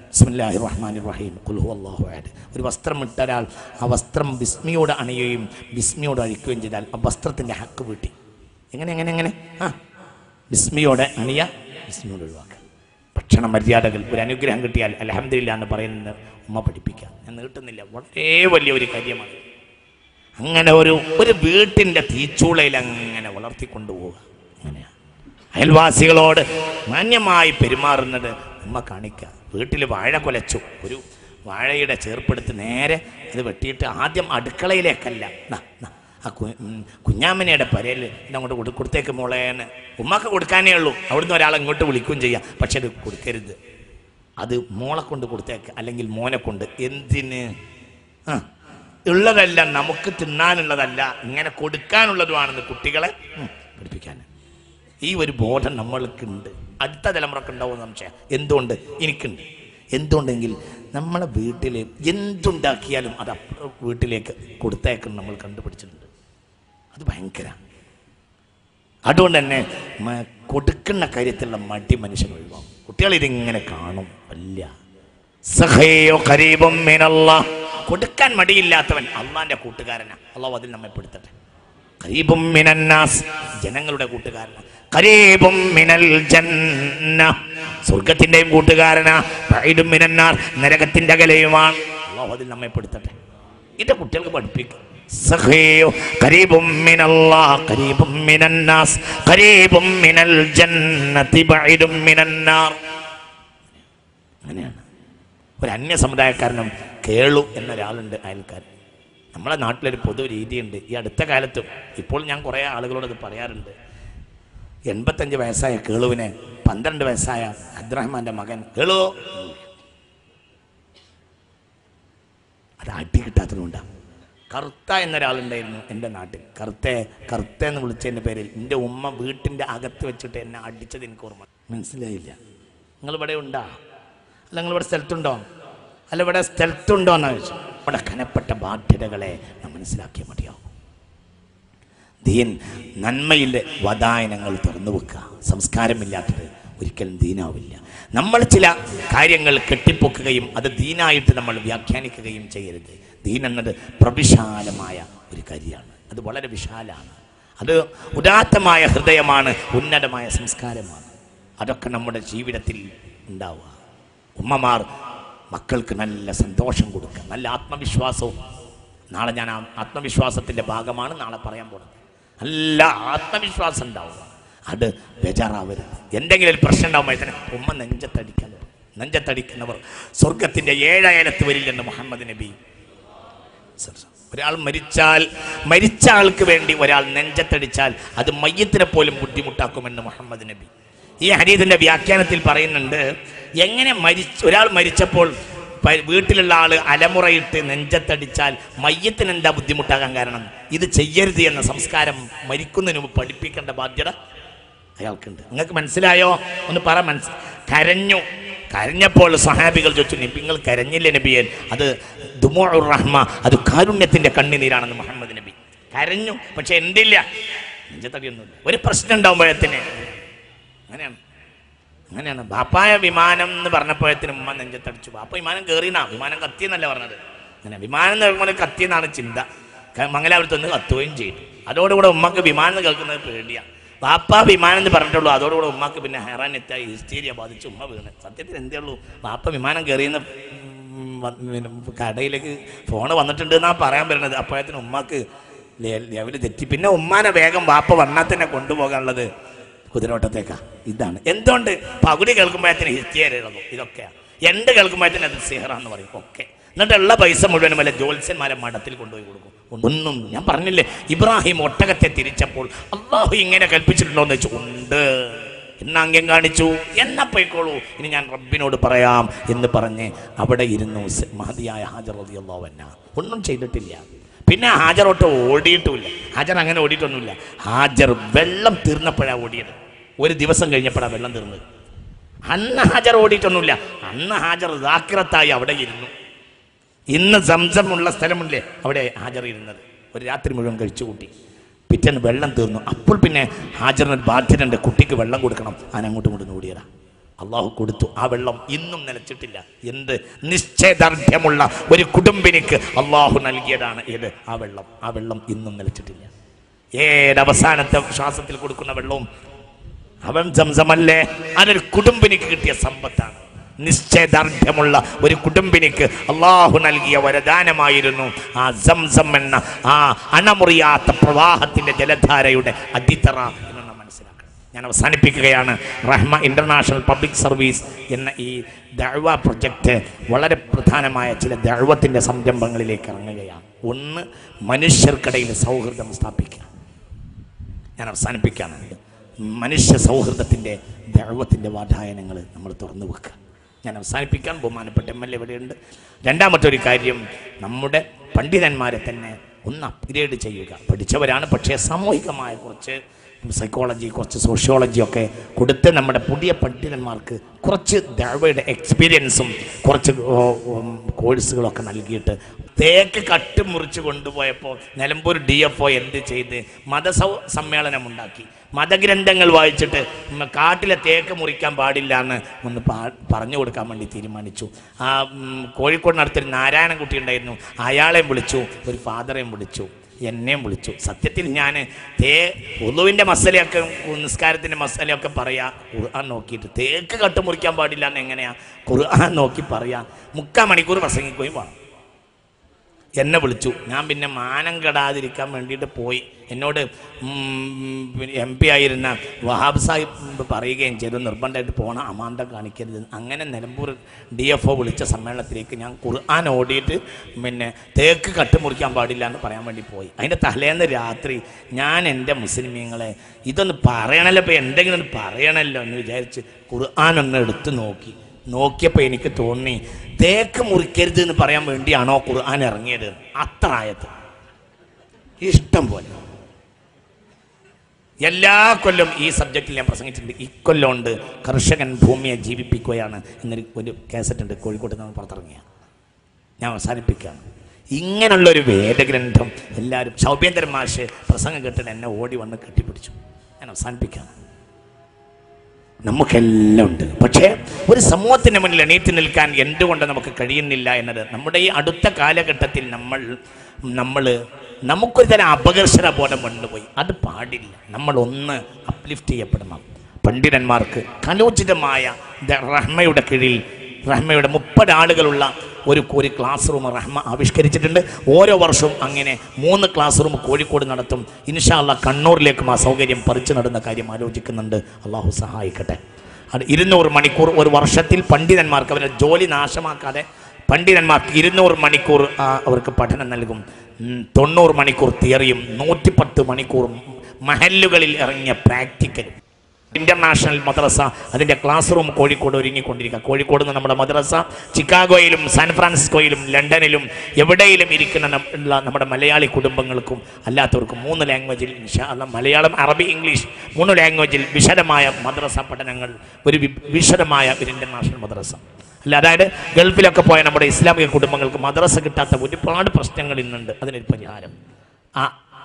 ബിസ്മില്ലാഹി റഹ്മാൻ റഹീം കുൽഹു അള്ളാഹു അഹദ് ഒരു വസ്ത്രം ഇട്ട ഒരാൾ ആ വസ്ത്രം ബിസ്മിയോട് അണിയുകയും ബിസ്മിയോട് അഴിക്കുകയും ചെയ്താൽ ആ വസ്ത്രത്തിൻ്റെ ഹക്ക് വീട്ടി എങ്ങനെ എങ്ങനെ എങ്ങനെ ആ ബിസ്മിയോടെ അണിയ ബിസ്മിയോട് ഒഴിവാക്കുക ഭക്ഷണ മര്യാദകൾ ഒരു അനുഗ്രഹം കിട്ടിയാൽ അലഹമില്ല എന്ന് പറയുന്നത് ഉമ്മ പഠിപ്പിക്കുക ഞാൻ നീട്ടുന്നില്ല വളരെ വലിയ ഒരു കാര്യമാണ് അങ്ങനെ ഒരു ഒരു വീട്ടിൻ്റെ തീച്ചൂളയിൽ അങ്ങനെ വളർത്തിക്കൊണ്ടുപോവുക അങ്ങനെയാണ് അയൽവാസികളോട് മാന്യമായി പെരുമാറുന്നത് ഉമ്മ കാണിക്കുക വീട്ടിൽ വാഴ കുലച്ചു ഒരു വാഴയുടെ ചേർപ്പെടുത്ത് നേരെ അത് വെട്ടിയിട്ട് ആദ്യം അടുക്കളയിലേക്കല്ല ദാ, ദാ, ആ കു ഉം, കുഞ്ഞാമ്മനയുടെ പരയിൽ ഇതങ്ങോട്ട് കൊടു കൊടുത്തേക്ക് മോളേന്ന് ഉമ്മക്ക് കൊടുക്കാനേ ഉള്ളൂ അവിടുന്ന് ഒരാൾ ഇങ്ങോട്ട് വിളിക്കുകയും ചെയ്യാം പക്ഷെ അത് കൊടുക്കരുത് അത് മോളെ കൊണ്ട് കൊടുത്തേക്ക് അല്ലെങ്കിൽ മോനെ കൊണ്ട് എന്തിന് ആ ഉള്ളതല്ല നമുക്ക് തിന്നാനുള്ളതല്ല ഇങ്ങനെ കൊടുക്കാനുള്ളതുമാണെന്ന് കുട്ടികളെ ഉം, പഠിപ്പിക്കാൻ ഈ ഒരു ബോധം നമ്മൾക്കുണ്ട് അടുത്ത തലമുറക്ക് ഉണ്ടാവും സംശയം എന്തുകൊണ്ട് എനിക്കുണ്ട് എന്തുകൊണ്ടെങ്കിൽ നമ്മളെ വീട്ടിൽ എന്തുണ്ടാക്കിയാലും അത് അപ്പുറം വീട്ടിലേക്ക് കൊടുത്തേക്കും നമ്മൾ കണ്ടുപിടിച്ചിട്ടുണ്ട് അത് ഭയങ്കര അതുകൊണ്ട് തന്നെ മ- കൊടുക്കുന്ന കാര്യത്തിലുള്ള മടി മനുഷ്യൻ ഒഴിവാകും കുട്ടികൾ ഇതിങ്ങനെ കാണും വല്ല സഖയോ കരീബും മിനല്ലാ. കൊടുക്കാൻ മടിയില്ലാത്തവൻ അള്ളാന്റെ കൂട്ടുകാരനാ അള്ളാഹു അതിൽ നമ്മെ പെടുത്തട്ടെ കരീബും മിനന്നാസ് ജനങ്ങളുടെ കൂട്ടുകാരനാ കരീബും മിനൽ ജന്ന സ്വർഗത്തിന്റെയും കൂട്ടുകാരനാ ബഈദും മിനന്നാർ നരകത്തിന്റെ അകലെയുമാണ് അള്ളാഹു അതിൽ നമ്മെ പെടുത്തട്ടെ ഇത് കുട്ടികൾക്ക് പഠിപ്പിക്കും സഖിയോ കരീബും മിനല്ലാഹ് കരീബും മിനന്നാസ് കരീബും മിനൽ ജന്നതി ബഈദും മിനന്നാർ അങ്ങനെയാണ് ഒരു അന്യ സമുദായക്കാരനും കേളു എന്നൊരാളുണ്ട് അയൽക്കാരൻ നമ്മളെ നാട്ടിലൊരു പൊതു രീതിയുണ്ട് ഈ അടുത്ത കാലത്തും ഇപ്പോൾ ഞാൻ കുറേ ആളുകളോട് ഇത് പറയാറുണ്ട് എൺപത്തഞ്ച് വയസ്സായ കേളുവിനെ പന്ത്രണ്ട് വയസ്സായ അബ്ദുറഹ്മാന്റെ മകൻ കേളു അത് അടി കിട്ടാത്തതുകൊണ്ടാണ് കറുത്ത എന്നൊരാളുണ്ടായിരുന്നു എൻ്റെ നാട്ടിൽ കറുത്ത കറുത്ത എന്ന് വിളിച്ചതിൻ്റെ പേരിൽ എൻ്റെ ഉമ്മ വീട്ടിൻ്റെ അകത്ത് വെച്ചിട്ട് എന്നെ അടിച്ചത് എനിക്ക് ഓർമ്മ മനസ്സിലായില്ല നിങ്ങൾ ഇവിടെ ഉണ്ടാ അല്ല നിങ്ങൾ ഇവിടെ സ്ഥലത്തുണ്ടോ അല്ല ഇവിടെ സ്ഥലത്തുണ്ടോ എന്നാ ചോദിച്ചു ഇവിടെ കനപ്പെട്ട ബാധ്യതകളെ നാം മനസ്സിലാക്കിയാൽ മതിയാവും ദീൻ നന്മയിലെ വദായനങ്ങൾ തുറന്നു വെക്കുക സംസ്കാരമില്ലാത്തത് ഒരിക്കലും ദീനാവില്ല നമ്മൾ ചില കാര്യങ്ങൾ കെട്ടിപ്പൊക്കുകയും അത് ദീനായിട്ട് നമ്മൾ വ്യാഖ്യാനിക്കുകയും ചെയ്യരുത് ദീൻ എന്നത് പ്രവിശാലമായ ഒരു കാര്യമാണ് അത് വളരെ വിശാലമാണ് അത് ഉദാത്തമായ ഹൃദയമാണ് ഉന്നതമായ സംസ്കാരമാണ് അതൊക്കെ നമ്മുടെ ജീവിതത്തിൽ ഉണ്ടാവുക ഉമ്മമാർ മക്കൾക്ക് നല്ല സന്തോഷം കൊടുക്കുക നല്ല ആത്മവിശ്വാസവും നാളെ ഞാൻ ആ ആത്മവിശ്വാസത്തിൻ്റെ ഭാഗമാണ് നാളെ പറയാൻ പോകുന്നത് നല്ല ആത്മവിശ്വാസം ഉണ്ടാവുക അത് ബേജാറാവരുത് എന്തെങ്കിലും ഒരു പ്രശ്നം ഉണ്ടാകുമ്പോഴത്തേന് ഉമ്മ നെഞ്ചത്തടിക്കാൻ തുടങ്ങും. നെഞ്ചത്തടിക്കുന്നവർ സ്വർഗത്തിൻ്റെ ഏഴായാലത്ത് വരില്ലെന്ന് മുഹമ്മദ് നബി ഒരാൾ മരിച്ചാൽ മരിച്ച ആൾക്ക് വേണ്ടി ഒരാൾ നെഞ്ചത്തടിച്ചാൽ അത് മയ്യത്തിനെ പോലും ബുദ്ധിമുട്ടാക്കുമെന്ന് മുഹമ്മദ് നബി ഈ ഹരീതിന്റെ വ്യാഖ്യാനത്തിൽ പറയുന്നുണ്ട് എങ്ങനെ മരിച്ച ഒരാൾ മരിച്ചപ്പോൾ പ- വീട്ടിലുള്ള ആള് അലമുറയിട്ട് നെഞ്ചത്തടിച്ചാൽ മയ്യത്തിന് എന്താ ബുദ്ധിമുട്ടാകാൻ കാരണം ഇത് ചെയ്യരുത് എന്ന സംസ്കാരം മരിക്കുന്നതിന് മുമ്പ് പഠിപ്പിക്കേണ്ട ബാധ്യത അയാൾക്കുണ്ട് നിങ്ങൾക്ക് മനസ്സിലായോ ഒന്ന് പറ മനസ്സ് കരഞ്ഞു കരഞ്ഞപ്പോൾ സഹാബികൾ ചോദിച്ചു നബി നിങ്ങൾ കരഞ്ഞില്ലേ നബിയൻ അത് ദുമോർ റഹ്മ അത് കാരുണ്യത്തിന്റെ കണ്ണുനീരാണെന്ന് മുഹമ്മദ് നബി കരഞ്ഞു പക്ഷെ എന്തില്ല നെഞ്ചത്തടിയൊന്നുമില്ല ഒരു പ്രശ്നം ഉണ്ടാകുമ്പോഴത്തിന് അങ്ങനെയാണ് അങ്ങനെയാണ് ബാപ്പായ വിമാനം എന്ന് പറഞ്ഞപ്പോഴത്തിന് ഉമ്മ നെഞ്ചത്തടിച്ചു ബാപ്പ വിമാനം കയറിനാ വിമാനം കത്തിയെന്നല്ല പറഞ്ഞത് അങ്ങനെ വിമാനം എന്ന് പറയുമ്പോൾ കത്തിയെന്നാണ് ചിന്ത ക- മംഗലാപുരത്ത് നിന്ന് കത്തുകയും ചെയ്തു അതോടുകൂടെ ഉമ്മക്ക് വിമാനം എന്ന് കേൾക്കുന്നത് പേടിയാണ് ബാപ്പ വിമാനം എന്ന് പറഞ്ഞിട്ടുള്ളൂ അതോടുകൂടെ ഉമ്മക്ക് പിന്നെ ഹെറാൻ എത്തായി ഹിസ്റ്റീരിയ ബാധിച്ച് ഉമ്മ വീണ് സത്യത്തിൽ എന്തേ ഉള്ളൂ ബാപ്പ വിമാനം കയറിയെന്ന് ഉം, വ- പിന്നെ കടയിലേക്ക് ഫോണ് വന്നിട്ടുണ്ട് എന്നാണ് പറയാൻ പറ്റുന്നത് അപ്പോഴത്തിന് ഉമ്മക്ക് ലെവല് തെറ്റി പിന്നെ ഉമ്മാനെ വേഗം ബാപ്പ വന്നാൽ തന്നെ കൊണ്ടുപോകാനുള്ളത് കുതിരോട്ടത്തേക്കാ ഇതാണ് എന്തുകൊണ്ട് പകുതി കേൾക്കുമ്പോഴത്തേന് ഹിസ്റ്റീരിയ ഇളകും ഇതൊക്കെയാണ് എന്ത് കേൾക്കുമ്പോഴത്തേന് അത് സിഹറാന്ന് പറയും ഒക്കെ എന്നിട്ട് ഉള്ള പൈസ മുഴുവനും വല്ല ജ്യോത്സ്യന്മാരെ മഠത്തിൽ കൊണ്ടുപോയി കൊടുക്കും ഒന്നും ഞാൻ പറഞ്ഞില്ലേ ഇബ്രാഹിം ഒട്ടകത്തെ തിരിച്ചപ്പോൾ അള്ളാഹു ഇങ്ങനെ കൽപ്പിച്ചിട്ടുണ്ടോ എന്ന് വെച്ചു ഉണ്ട് എന്ന് അംഗ്യം കാണിച്ചു എന്നാ പോയിക്കോളൂ ഇനി ഞാൻ റബ്ബിനോട് പറയാം എന്ന് പറഞ്ഞ് അവിടെ ഇരുന്നു സ് മഹതിയായ ഹാജർ റതി അള്ളാഹുവന്ന ഒന്നും ചെയ്തിട്ടില്ല പിന്നെ ഹാജറോട്ട് ഓടിയിട്ടുമില്ല ഹാജർ അങ്ങനെ ഓടിയിട്ടൊന്നുമില്ല ഹാജർ വെള്ളം തീർന്നപ്പോഴാണ് ഓടിയത് ഒരു ദിവസം കഴിഞ്ഞപ്പോഴാണ് വെള്ളം തീർന്നത് അന്ന് ഹാജർ ഓടിയിട്ടൊന്നുമില്ല അന്ന് ഹാജർ ദാക്കിറത്തായി അവിടെ ഇരുന്നു ഇന്ന് സംസമുള്ള സ്ഥലമില്ലേ അവിടെ ഹാജർ ഇരുന്നത് ഒരു രാത്രി മുഴുവൻ കഴിച്ചു കൂട്ടി പിറ്റേന്ന് വെള്ളം തീർന്നു അപ്പോൾ പിന്നെ ഹാജറിന് ഒരു ബാധ്യതയുണ്ട് കുട്ടിക്ക് വെള്ളം കൊടുക്കണം ഞാൻ അങ്ങോട്ടും ഇങ്ങോട്ടും ഓടിയതാ അള്ളാഹു കൊടുത്തു ആ വെള്ളം ഇന്നും നിലച്ചിട്ടില്ല എന്ത് നിശ്ചയദാർഢ്യമുള്ള ഒരു കുടുംബിനിക്ക് അള്ളാഹു നൽകിയതാണ് ഏത് ആ വെള്ളം ആ വെള്ളം ഇന്നും നിലച്ചിട്ടില്ല ഏതവസാനത്തെ ശ്വാസത്തിൽ കൊടുക്കുന്ന വെള്ളവും അവൻ സംസമല്ലേ അതൊരു കുടുംബിനിക്ക് കിട്ടിയ സമ്പത്താണ് നിശ്ചയദാർഢ്യമുള്ള ഒരു കുടുംബിനിക്ക് അള്ളാഹു നൽകിയ വരദാനമായിരുന്നു ആ സംസം എന്ന ആ അണമുറിയാത്ത പ്രവാഹത്തിന്റെ ജലധാരയുടെ അടിത്തറ എന്ന് നാം മനസ്സിലാക്കണം ഞാൻ അവസാനിപ്പിക്കുകയാണ് റഹ്മ ഇന്റർനാഷണൽ പബ്ലിക് സർവീസ് എന്ന ഈ ദഴവ പ്രൊജക്റ്റ് വളരെ പ്രധാനമായ ചില ദഴവത്തിൻ്റെ സംരംഭങ്ങളിലേക്ക് ഇറങ്ങുകയാണ് ഒന്ന് മനുഷ്യർക്കിടയിൽ സൗഹൃദം സ്ഥാപിക്കുക ഞാൻ അവസാനിപ്പിക്കുകയാണ് മനുഷ്യ സൗഹൃദത്തിൻ്റെ ദൈവത്തിൻ്റെ വാതായനങ്ങൾ നമ്മൾ തുറന്നു വെക്കുക ഞാൻ അവസാനിപ്പിക്കാൻ ബഹുമാനപ്പെട്ട എം എൽ എ ഇവിടെയുണ്ട് രണ്ടാമത്തെ ഒരു കാര്യം നമ്മുടെ പണ്ഡിതന്മാരെ തന്നെ ഒന്ന് അപ്ഗ്രേഡ് ചെയ്യുക പഠിച്ചവരാണ് പക്ഷേ സാമൂഹികമായ കുറച്ച് സൈക്കോളജി കുറച്ച് സോഷ്യോളജി ഒക്കെ കൊടുത്ത് നമ്മുടെ പുതിയ പണ്ഡിതന്മാർക്ക് കുറച്ച് ദഴവയുടെ എക്സ്പീരിയൻസും കുറച്ച് ഓ, ഉം, കോഴ്സുകളൊക്കെ നൽകിയിട്ട് തേക്ക് കട്ട് മുറിച്ച് കൊണ്ടുപോയപ്പോൾ നിലമ്പൂർ ഡി എഫ് ഒ എന്ത് ചെയ്ത് മതസൗ സമ്മേളനം ഉണ്ടാക്കി മതഗ്രന്ഥങ്ങൾ വായിച്ചിട്ട് ഉം, കാട്ടിലെ തേക്ക് മുറിക്കാൻ പാടില്ല എന്ന് ഒന്ന് പാ- പറഞ്ഞു കൊടുക്കാൻ വേണ്ടി തീരുമാനിച്ചു ആ ഉം, കോഴിക്കോടിനടുത്തൊരു നാരായണൻകുട്ടി ഉണ്ടായിരുന്നു അയാളെയും വിളിച്ചു ഒരു ഫാദറെയും വിളിച്ചു എന്നെയും വിളിച്ചു സത്യത്തിൽ ഞാൻ തേ ഉളുവിൻ്റെ മസലയൊക്കെ നിസ്കാരത്തിൻ്റെ മസലയൊക്കെ പറയാ ഖുർആൻ നോക്കിയിട്ട് തേക്ക് കട്ട് മുറിക്കാൻ പാടില്ല എന്ന് എങ്ങനെയാ ഖുർആൻ നോക്കി പറയാ മുക്കാൽ മണിക്കൂർ പ്രസംഗിക്കുകയും വേണം എന്നെ വിളിച്ചു ഞാൻ പിന്നെ മാനം കെടാതിരിക്കാൻ വേണ്ടിയിട്ട് പോയി എന്നോട് എം പി ആയിരുന്ന വഹാബ് സാഹിബ് പറയുകയും ചെയ്തു നിർബന്ധമായിട്ട് പോകണം അമാന്തം കാണിക്കരുത് അങ്ങനെ നിലമ്പൂർ ഡി എഫ് ഒ വിളിച്ച സമ്മേളനത്തിലേക്ക് ഞാൻ ഖുർആൻ ഓടിയിട്ട് പിന്നെ തേക്ക് കട്ടുമുറിക്കാൻ പാടില്ല എന്ന് പറയാൻ വേണ്ടി പോയി അതിൻ്റെ തലേന്ന് രാത്രി ഞാൻ എൻ്റെ മുസ്ലിമീങ്ങളെ ഇതൊന്ന് പറയണല്ലോ ഇപ്പോൾ എന്തെങ്കിലും ഒന്ന് പറയണമല്ലോ എന്ന് വിചാരിച്ച് ഖുർആൻ ഒന്ന് എടുത്ത് നോക്കി നോക്കിയപ്പോൾ എനിക്ക് തോന്നി തേക്ക് മുറിക്കരുത് എന്ന് പറയാൻ വേണ്ടിയാണോ ഖുർആൻ ഇറങ്ങിയത് അത്ര ആയത് ഇഷ്ടം പോലെ എല്ലാ കൊല്ലം ഈ സബ്ജക്റ്റിൽ ഞാൻ പ്രസംഗിച്ചിട്ടുണ്ട് ഇക്കൊല്ലം ഉണ്ട് കർഷകൻ ഭൂമിയെ ജീവിപ്പിക്കുകയാണ് എന്നൊരു ഒരു കേസറ്റ് ഉണ്ട് കോഴിക്കോട്ട് നിന്ന് പുറത്തിറങ്ങിയ ഞാൻ അവസാനിപ്പിക്കുകയാണ് ഇങ്ങനെയുള്ള ഒരു വേദഗ്രന്ഥം എല്ലാവരും സൗഭ്യന്തരൻ മാഷ് പ്രസംഗം കേട്ടിട്ട് എന്നെ ഓടി വന്ന് കെട്ടിപ്പിടിച്ചു ഞാൻ അവസാനിപ്പിക്കുകയാണ് നമുക്കെല്ലാം ഉണ്ട് പക്ഷേ ഒരു സമൂഹത്തിന് മുന്നിൽ എണീറ്റ് നിൽക്കാൻ എന്തുകൊണ്ട് നമുക്ക് കഴിയുന്നില്ല എന്നത് നമ്മുടെ ഈ അടുത്ത കാലഘട്ടത്തിൽ നമ്മൾ നമ്മൾ നമുക്കൊരു തരം അപകർഷണ ബോധം വന്നുപോയി അത് പാടില്ല നമ്മൾ ഒന്ന് അപ്ലിഫ്റ്റ് ചെയ്യപ്പെടണം പണ്ഡിതന്മാർക്ക് കലോചിതമായ ദ- റഹ്മയുടെ കീഴിൽ റഹ്മയുടെ മുപ്പത് ആളുകളുള്ള ഒരു ഒരു ക്ലാസ് റൂം റഹ്മ ആവിഷ്കരിച്ചിട്ടുണ്ട് ഓരോ വർഷവും അങ്ങനെ മൂന്ന് ക്ലാസ് റൂം കോഴിക്കോട് നടത്തും ഇൻഷാല്ല കണ്ണൂരിലേക്കും ആ സൗകര്യം പറിച്ചു നടുന്ന കാര്യം ആലോചിക്കുന്നുണ്ട് അള്ളാഹു സഹായിക്കട്ടെ അത് ഇരുന്നൂറ് മണിക്കൂർ ഒരു വർഷത്തിൽ പണ്ഡിതന്മാർക്ക് അവരുടെ ജോലി നാശമാക്കാതെ പണ്ഡിതന്മാർക്ക് ഇരുന്നൂറ് മണിക്കൂർ ആ, അവർക്ക് പഠനം നൽകും ഉം, തൊണ്ണൂറ് മണിക്കൂർ തിയറിയും നൂറ്റിപ്പത്ത് മണിക്കൂർ മഹല്ലുകളിൽ ഇറങ്ങിയ പ്രാക്ടിക്കലും ഇന്റർനാഷണൽ മദ്രസ അതിൻ്റെ ക്ലാസ് റൂം കോഴിക്കോട് ഒരുങ്ങിക്കൊണ്ടിരിക്കുക കോഴിക്കോട് നിന്ന് നമ്മുടെ മദ്രസ ചിക്കാഗോയിലും സാൻ ഫ്രാൻസിസ്കോയിലും ലണ്ടനിലും എവിടെയും ഇരിക്കുന്ന നം- ഉള്ള നമ്മുടെ മലയാളി കുടുംബങ്ങൾക്കും അല്ലാത്തവർക്കും മൂന്ന് ലാംഗ്വേജിൽ ഇൻഷാ അല്ലാ മലയാളം അറബി ഇംഗ്ലീഷ് മൂന്ന് ലാംഗ്വേജിൽ വിശദമായ മദ്രസ പഠനങ്ങൾ ഒരു വി- വിശദമായ ഒരു ഇന്റർനാഷണൽ മദ്രസ അല്ല അതായത് ഗൾഫിലൊക്കെ പോയ നമ്മുടെ ഇസ്ലാമിക കുടുംബങ്ങൾക്ക് മദ്രസ കിട്ടാത്ത ഒരുപാട് പ്രശ്നങ്ങൾ ഇന്നുണ്ട് അതിനൊരു പരിഹാരം ആ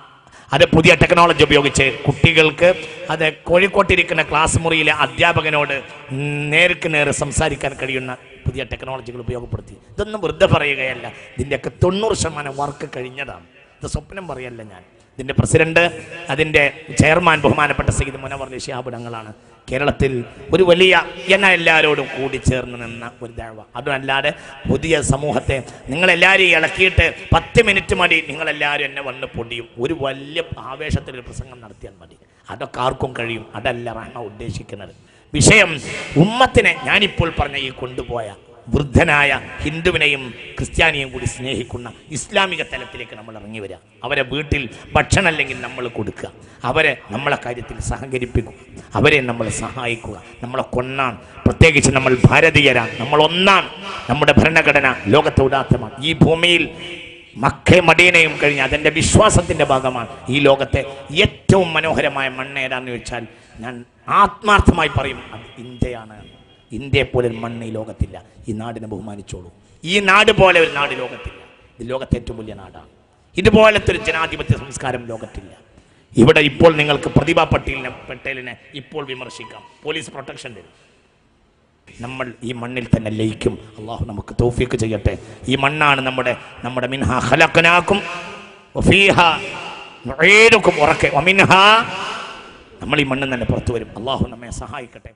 അത് പുതിയ ടെക്നോളജി ഉപയോഗിച്ച് കുട്ടികൾക്ക് അത് കോഴിക്കോട്ടിരിക്കുന്ന ക്ലാസ് മുറിയിലെ അധ്യാപകനോട് നേർക്ക് നേരെ സംസാരിക്കാൻ കഴിയുന്ന പുതിയ ടെക്നോളജികൾ ഉപയോഗപ്പെടുത്തി ഇതൊന്നും വെറുതെ പറയുകയല്ല ഇതിൻ്റെയൊക്കെ തൊണ്ണൂറ് ശതമാനം വർക്ക് കഴിഞ്ഞതാണ് ഇത് സ്വപ്നം പറയല്ല ഞാൻ ഇതിൻ്റെ പ്രസിഡന്റ് അതിൻ്റെ ചെയർമാൻ ബഹുമാനപ്പെട്ട സയ്യിദ് മുനവർ നിശാബുടങ്ങളാണ് കേരളത്തിൽ ഒരു വലിയ എന്ന എല്ലാവരോടും കൂടി ചേർന്ന് നിന്ന ഒരു ദഴവ അതുമല്ലാതെ പുതിയ സമൂഹത്തെ നിങ്ങളെല്ലാവരെയും ഇളക്കിയിട്ട് പത്ത് മിനിറ്റ് മതി നിങ്ങളെല്ലാവരും എന്നെ വന്ന് പൊടിയും ഒരു വലിയ ആവേശത്തിലൊരു പ്രസംഗം നടത്തിയാൽ മതി അതൊക്കെ ആർക്കും കഴിയും അതല്ല റഹ്മ ഉദ്ദേശിക്കുന്നത് വിഷയം ഉമ്മത്തിനെ ഞാനിപ്പോൾ പറഞ്ഞ ഈ കൊണ്ടുപോയ വൃദ്ധനായ ഹിന്ദുവിനെയും ക്രിസ്ത്യാനിയെയും കൂടി സ്നേഹിക്കുന്ന ഇസ്ലാമിക തലത്തിലേക്ക് നമ്മൾ ഇറങ്ങി വരിക അവരെ വീട്ടിൽ ഭക്ഷണം അല്ലെങ്കിൽ നമ്മൾ കൊടുക്കുക അവരെ നമ്മളെ കാര്യത്തിൽ സഹകരിപ്പിക്കുക അവരെ നമ്മൾ സഹായിക്കുക നമ്മളെ കൊന്നാൻ പ്രത്യേകിച്ച് നമ്മൾ ഭാരതീയരാണ് നമ്മൾ ഒന്നാണ് നമ്മുടെ ഭരണഘടന ലോകത്തെ ഉദാത്തമാണ് ഈ ഭൂമിയിൽ മക്കയും മദീനയും കഴിഞ്ഞ് അതിൻ്റെ വിശ്വാസത്തിൻ്റെ ഭാഗമാണ് ഈ ലോകത്തെ ഏറ്റവും മനോഹരമായ മണ്ണ് ഏതാന്ന് ചോദിച്ചാൽ ഞാൻ ആത്മാർത്ഥമായി പറയും അത് ഇന്ത്യയാണ് ഇന്ത്യയെ പോലെ ഒരു മണ്ണ് ഈ ലോകത്തില്ല ഈ നാടിനെ ബഹുമാനിച്ചോളൂ ഈ നാട് പോലെ ഒരു നാട് ലോകത്തില്ല ഇത് ലോകത്തെ ഏറ്റവും വലിയ നാടാണ് ഇതുപോലത്തെ ഒരു ജനാധിപത്യ സംസ്കാരം ലോകത്തില്ല ഇവിടെ ഇപ്പോൾ നിങ്ങൾക്ക് പ്രതിഭാ പട്ടേലിനെ പട്ടേലിനെ ഇപ്പോൾ വിമർശിക്കാം പോലീസ് പ്രൊട്ടക്ഷൻ തരും നമ്മൾ ഈ മണ്ണിൽ തന്നെ ലയിക്കും അള്ളാഹു നമുക്ക് തൗഫീക്ക് ചെയ്യട്ടെ ഈ മണ്ണാണ് നമ്മുടെ നമ്മുടെ മിൻഹ ഖലഖനാക്കും വഫീഹ നുഈദുക്കും ഉറക്കെ വമിൻഹ നമ്മൾ ഈ മണ്ണിൽ തന്നെ പുറത്തു വരും അള്ളാഹു നമ്മെ സഹായിക്കട്ടെ